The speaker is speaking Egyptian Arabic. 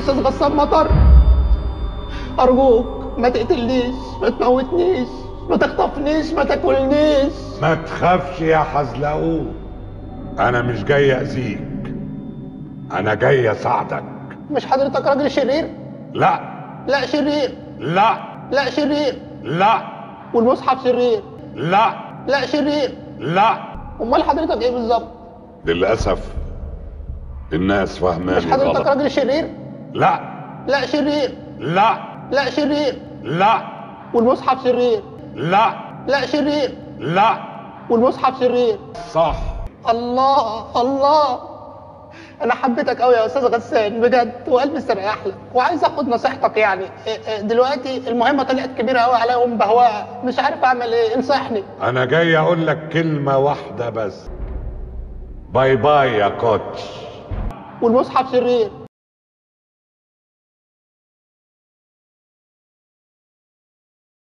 استاذ غسان مطر ارجوك ما تقتلنيش ما تموتنيش ما تخطفنيش ما تاكلنيش ما تخافش يا حزلقوم انا مش جاي اذيك انا جاي اساعدك مش حضرتك راجل شرير لا لا شرير لا لا شرير لا والمصحف شرير لا لا شرير لا امال حضرتك ايه بالظبط للاسف الناس مش فاهماني حضرتك غلط راجل شرير لا لا شرير لا لا شرير لا والمصحف شرير لا لا شرير لا والمصحف شرير صح الله الله انا حبيتك قوي يا استاذ غسان بجد وقلبي استريح لك وعايز اخد نصيحتك يعني إيه إيه دلوقتي المهمه طلعت كبيره قوي عليا ومبهوقه مش عارف اعمل ايه انصحني انا جاي اقول لك كلمة واحدة بس باي باي يا كوتش والمصحف شرير